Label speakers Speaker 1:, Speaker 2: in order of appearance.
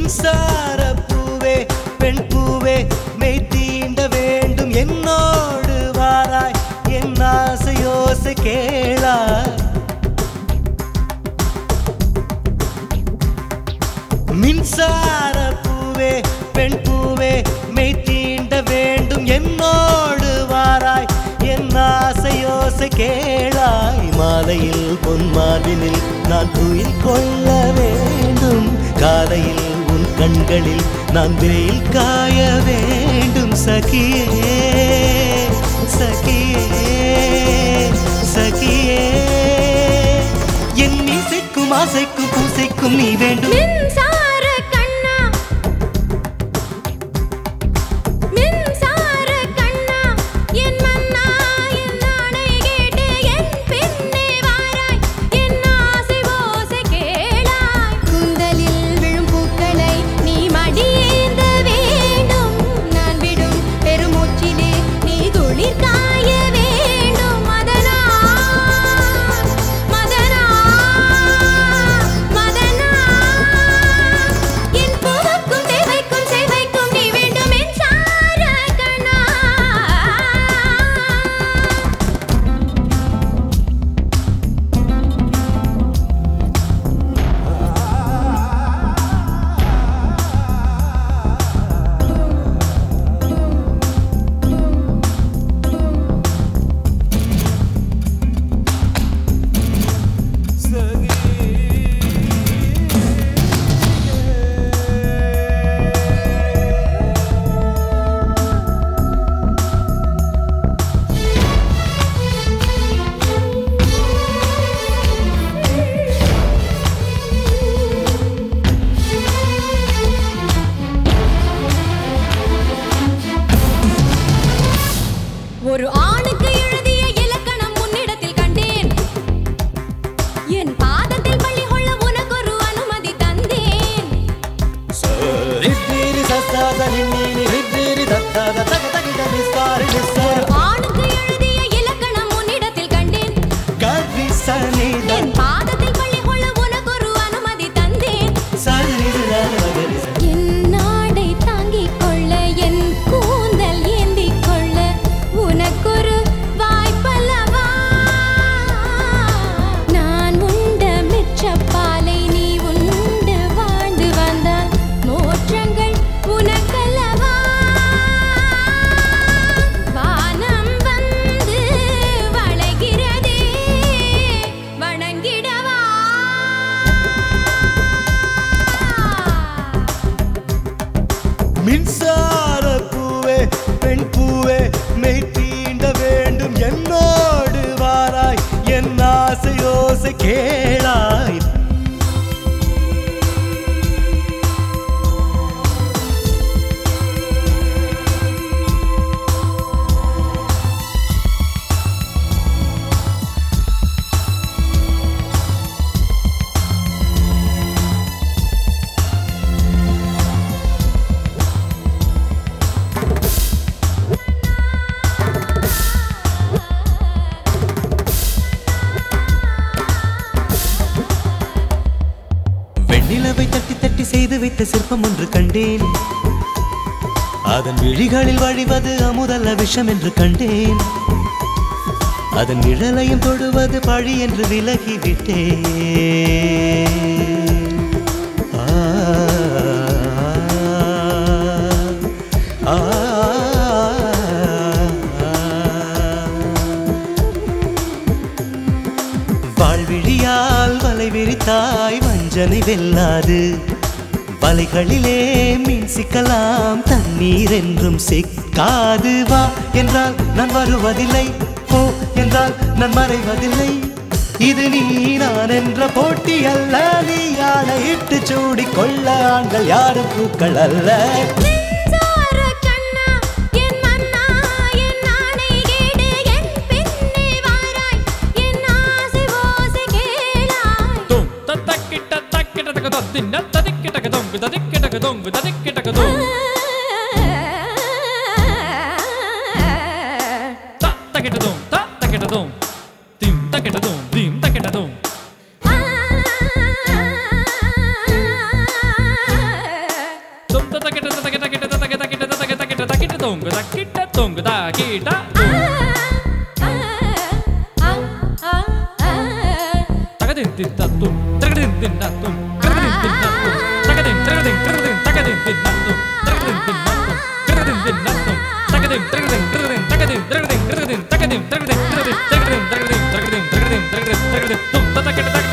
Speaker 1: மின்சார பூவே பெண் பூவே மெய் தீண்ட வேண்டும் என்னோடு வாராய் என் ஆசையோசை கேளாய் மின்சார பூவே பெண் பூவே மெய் தீண்ட வேண்டும் என்னோடு வாராய் என் ஆசையோசை கேளாய் மாலையில் பொன்மாலினில் நான் துயில் கொள்ள வேண்டும் காலையில் உன் கண்களில் நான் வெயில் காய வேண்டும் சகியே சகியே சகியே என் இசைக்கும் ஆசைக்கும் பூசைக்கும் நீ வேண்டும்
Speaker 2: மின்சார கண்ணா மின்சார கண்ணா என் மன்னா என் ஆணை கேட்டு என் பின்னே வாராய் என் ஆசை ஓசை கேளாய் கூந்தலில் விழும் பூக்களை நீ மடியேந்த வேண்டும் நான் விடும் பெருமூச்சிலே நீ துளிர் காய வேண்டும் மதனா மதனா மதனா என் பூவுக்கும் தேவைக்கும் சேவைக்கும் நீ வேண்டும் மின்சார கண்ணா ஒரு ஆணுக்கு எழுதிய இலக்கணம் உன்னிடத்தில் கண்டேன் என் பாதத்தில் பள்ளி கொள்ள உனக்கொரு அனுமதி தந்தேன்
Speaker 1: ரித்திரி சத்தாத நின்னீனி ரித்திரி தத்தாத தக தகிட நிஸ்தாரி நிஸ்தார
Speaker 2: ஆணுக்கு எழுதிய இலக்கணம் உன்னிடத்தில் கண்டேன்
Speaker 1: கவி சனித
Speaker 2: என் பாதத்தில் பள்ளி கொள்ள உனக்கொரு அனுமதி தந்தேன்
Speaker 1: சரிதான
Speaker 2: என் நாடை தாங்கிக் கொள்ள என் கூந்தல் ஏந்திக் கொள்ள உனக்கொரு வாய்ப்பல்லவா நான் உண்ட மிச்சப்பாலை நீ உண்டு வாழ்ந்து வந்தால் மோற்றங்கள் உனக்கல்லவா வானம் வந்து வளைகிறதே வணங்கிடவா
Speaker 1: மின்சார பூவே பெண் பூவே மெய் தீண்ட வேண்டும் என்னோடு வாராய் என் ஆசையோசை கேளாய் வெண்ணிலவை தட்டி தட்டி செய்து வைத்த சிற்பம் ஒன்று கண்டேன் அதன் விழிகளில் வழிவது அமுதல்ல விஷம் என்று கண்டேன் அதன் நிழலையும் தொடுவது பழி என்று விலகிவிட்டேன் ஆ, ஆ, வாழ்விழியால் வலை விரித்தாய் வஞ்சனை வெல்லாது வலைகளிலே மீன் சிக்கலாம் தண்ணீர் என்றும் சிக்காது வா என்றால் நான் வருவதில்லை போ என்றால் நான் மறைவதில்லை இது நீ நான் என்ற போட்டி அல்ல நீ ஆணையிட்டு சூடிக் கொள்ள ஆண்கள் யாரும் பூக்கள் அல்ல
Speaker 2: மின்சார கண்ணா என் மன்னா என் ஆணை கேடு என் பின்னே வாராய் என் ஆசை ஓசை கேளாய்
Speaker 3: Dum, ta takkita takkita taka dum, dinna tadikkita ka dum, tadikkita ka dum, tadikkita ka dum. Ta takkita dum, ta takkita dum. Dim takkita dum, dim takkita dum. தின்னத்தும் தகதின் தின்னத்தும் தகதின் தின்னத்தும் தகதின் தகதின் தகதின் தகதின் தின்னத்தும் தகதின் தின்னத்தும் தகதின் தின்னத்தும் தகதின் தகதின் தகதின் தகதின் தகதின் தகதின் தகதின் தகதின் தகதின் தகதின் தகதின் தகதின் தகதின் தகதின் தும் ததக்கட